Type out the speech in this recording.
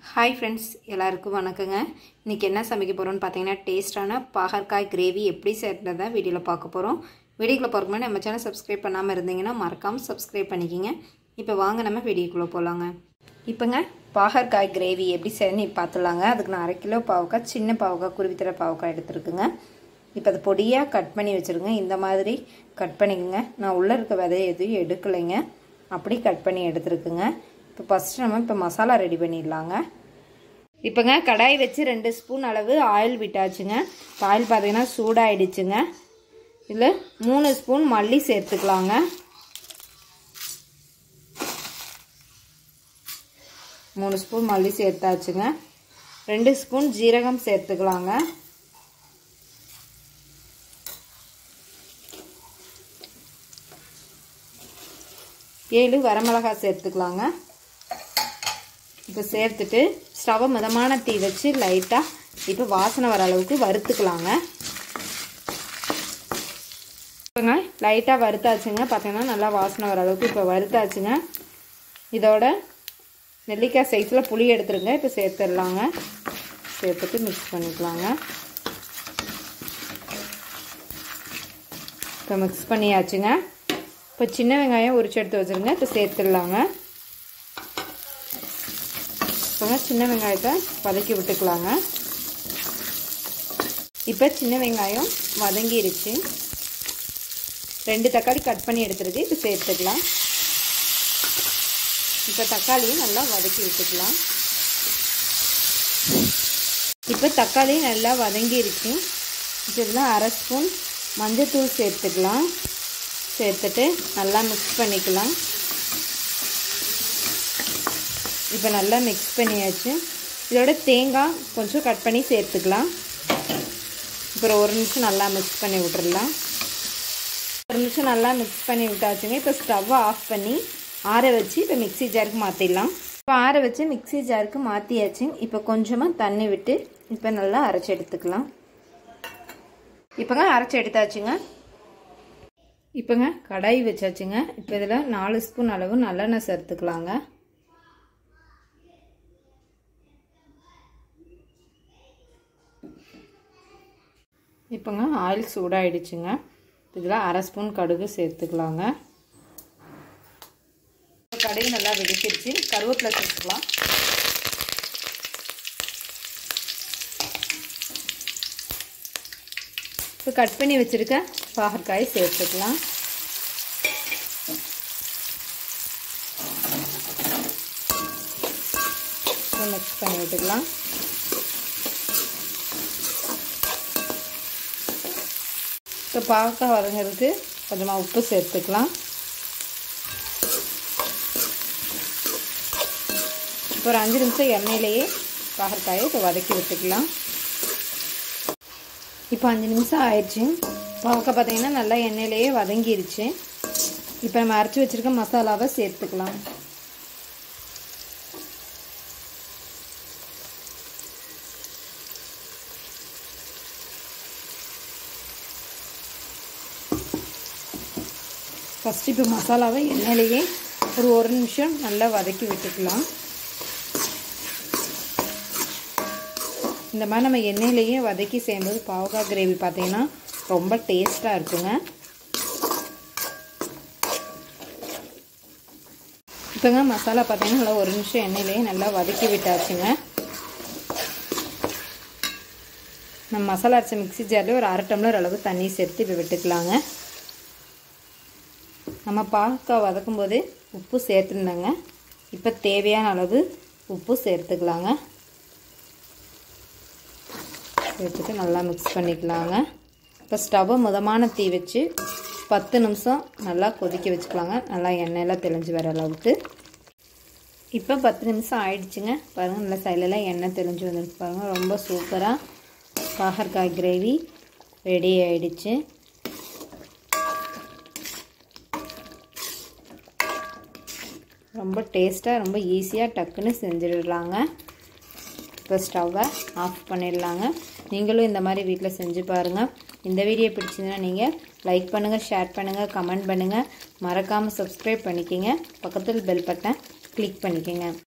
hi friends எல்லாருக்கும் வணக்கங்க இன்றைக்கி என்ன சமைக்க போகிறோம்னு பார்த்தீங்கன்னா டேஸ்டான பாகற்காய் கிரேவி எப்படி செய்கிறத வீடியோவில் பார்க்க போகிறோம் வீடியோக்குள்ளே போகிறக்கு முன்னாடி நம்ம சேனல் சப்ஸ்கிரைப் பண்ணாமல் இருந்தீங்கன்னா மறக்காமல் சப்ஸ்கிரைப் பண்ணிக்கிங்க இப்போ வாங்க நம்ம வீடியோக்குள்ளே போகலாங்க இப்போங்க பாகற்காய் கிரேவி எப்படி செய்யணும் பார்த்துலாங்க அதுக்கு நான் அரை கிலோ பாவக்காய் சின்ன பாவக்காய் குருவித்தர பாவக்காய் எடுத்துருக்குங்க இப்போ அதை பொடியாக கட் பண்ணி வச்சுருங்க இந்த மாதிரி கட் பண்ணிக்கோங்க நான் உள்ளே இருக்க விதையை எதுவும் எடுக்கலைங்க அப்படி கட் பண்ணி எடுத்துருக்குங்க இப்போ ஃபஸ்ட்டு நம்ம இப்போ மசாலா ரெடி பண்ணிடலாங்க இப்போங்க கடாய் வச்சு ரெண்டு ஸ்பூன் அளவு ஆயில் விட்டாச்சுங்க இப்போ ஆயில் பார்த்தீங்கன்னா சூடாயிடுச்சுங்க இதில் மூணு ஸ்பூன் மல்லி சேர்த்துக்கலாங்க மூணு ஸ்பூன் மல்லி சேர்த்தாச்சுங்க ரெண்டு ஸ்பூன் ஜீரகம் சேர்த்துக்கலாங்க ஏழு வரமிளகாய் சேர்த்துக்கலாங்க இப்போ சேர்த்துட்டு ஸ்டவ்வை மிதமான தீ வச்சு லைட்டாக இப்போ வாசனை வர அளவுக்கு வறுத்துக்கலாங்க இப்போங்க லைட்டாக வறுத்தாச்சுங்க பார்த்தீங்கன்னா நல்லா வாசனை வர அளவுக்கு இப்போ வறுத்தாச்சுங்க இதோட நெல்லிக்காய் சைஸில் புளி எடுத்துருங்க இப்போ சேர்த்துடலாங்க சேர்த்துட்டு மிக்ஸ் பண்ணிக்கலாங்க இப்போ மிக்ஸ் பண்ணியாச்சுங்க இப்போ சின்ன வெங்காயம் உரிச்சு எடுத்து வச்சுருங்க இப்போ சேர்த்துடலாங்க இப்போங்க சின்ன வெங்காயத்தை வதக்கி விட்டுக்கலாங்க இப்போ சின்ன வெங்காயம் வதங்கிருச்சு ரெண்டு தக்காளி கட் பண்ணி எடுத்துருக்கு இப்போ சேர்த்துக்கலாம் இப்போ தக்காளியும் நல்லா வதக்கி விட்டுக்கலாம் இப்போ தக்காளி நல்லா வதங்கிருச்சு இப்போ இதில் அரை ஸ்பூன் மஞ்சத்தூள் சேர்த்துக்கலாம் சேர்த்துட்டு நல்லா மிக்ஸ் பண்ணிக்கலாம் இப்போ நல்லா மிக்ஸ் பண்ணியாச்சு இதோட தேங்காய் கொஞ்சம் கட் பண்ணி சேர்த்துக்கலாம் அப்புறம் ஒரு நிமிஷம் நல்லா மிக்ஸ் பண்ணி விட்டுறலாம் ஒரு நிமிஷம் நல்லா மிக்ஸ் பண்ணி விட்டாச்சுங்க இப்போ ஸ்டவ்வை ஆஃப் பண்ணி ஆற வச்சு இப்போ மிக்சி ஜாருக்கு மாற்றிடலாம் இப்போ ஆற வச்சு மிக்சி ஜாருக்கு மாற்றியாச்சு இப்போ கொஞ்சமாக தண்ணி விட்டு இப்போ நல்லா அரைச்சி எடுத்துக்கலாம் இப்போங்க அரைச்சி எடுத்தாச்சுங்க இப்போங்க கடாய் வச்சாச்சுங்க இப்போ இதில் நாலு ஸ்பூன் அளவு நல்லெண்ணெய் சேர்த்துக்கலாங்க இப்போங்க ஆயில் சூடாயிடுச்சுங்க இதில் அரை ஸ்பூன் கடுகு சேர்த்துக்கலாங்க கடுகு நல்லா வெடிச்சிருச்சு கருவேப்பிலை சேர்த்துக்கலாம் இப்போ கட் பண்ணி வச்சுருக்க பாகற்காய் சேர்த்துக்கலாம் மிக்ஸ் பண்ணி விட்டுக்கலாம் இப்போ பாவக்காய் வதங்கிறதுக்கு கொஞ்சமாக உப்பு சேர்த்துக்கலாம் இப்போ ஒரு அஞ்சு நிமிஷம் எண்ணெயிலேயே பாகற்காயை இப்போ வதக்கி விட்டுக்கலாம் இப்போ அஞ்சு நிமிஷம் ஆயிடுச்சு பாவக்காய் பார்த்தீங்கன்னா நல்லா எண்ணெயிலேயே வதங்கிருச்சு இப்போ நம்ம அரைச்சி வச்சுருக்க மசாலாவை சேர்த்துக்கலாம் ஃபஸ்ட்டு இப்போ மசாலாவை எண்ணெயிலேயே ஒரு ஒரு நிமிஷம் நல்லா வதக்கி விட்டுக்கலாம் இந்த மாதிரி நம்ம எண்ணெயிலேயே வதக்கி செய்யும்போது பாவக்காய் கிரேவி பார்த்தீங்கன்னா ரொம்ப டேஸ்ட்டாக இருக்குங்க இப்போங்க மசாலா பார்த்தீங்கன்னா நல்லா ஒரு நிமிஷம் எண்ணெயிலேயே நல்லா வதக்கி விட்டாச்சுங்க நம்ம மசாலா அரைச்ச மிக்சி ஜாரில் ஒரு அரை டம்ளர் அளவு தண்ணி சேர்த்து இப்போ விட்டுக்கலாங்க நம்ம பாவக்காய் வதக்கும் போது உப்பு சேர்த்துருந்தாங்க இப்போ தேவையான அளவு உப்பு சேர்த்துக்கலாங்க சேர்த்துட்டு நல்லா மிக்ஸ் பண்ணிக்கலாங்க இப்போ ஸ்டவ்வை முதமான தீ வச்சு பத்து நிமிஷம் நல்லா கொதிக்க வச்சுக்கலாங்க நல்லா எண்ணெயெல்லாம் தெளிஞ்சு வர அளவுக்கு இப்போ பத்து நிமிஷம் ஆயிடுச்சுங்க பாருங்கள் நல்லா சைலெல்லாம் எண்ணெய் தெளிஞ்சு வந்துருக்கு பாருங்கள் ரொம்ப சூப்பராக பாகற்காய் கிரேவி ரெடி ஆயிடுச்சு ரொம்ப டேஸ்ட்டாக ரொம்ப ஈஸியாக டக்குன்னு செஞ்சிடலாங்க இப்போ ஸ்டவ்வை ஆஃப் பண்ணிடலாங்க நீங்களும் இந்த மாதிரி வீட்டில் செஞ்சு பாருங்கள் இந்த வீடியோ பிடிச்சிருந்தா நீங்கள் லைக் பண்ணுங்கள் ஷேர் பண்ணுங்கள் கமெண்ட் பண்ணுங்கள் மறக்காமல் சப்ஸ்கிரைப் பண்ணிக்கோங்க பக்கத்தில் பெல் பட்டன் கிளிக் பண்ணிக்கோங்க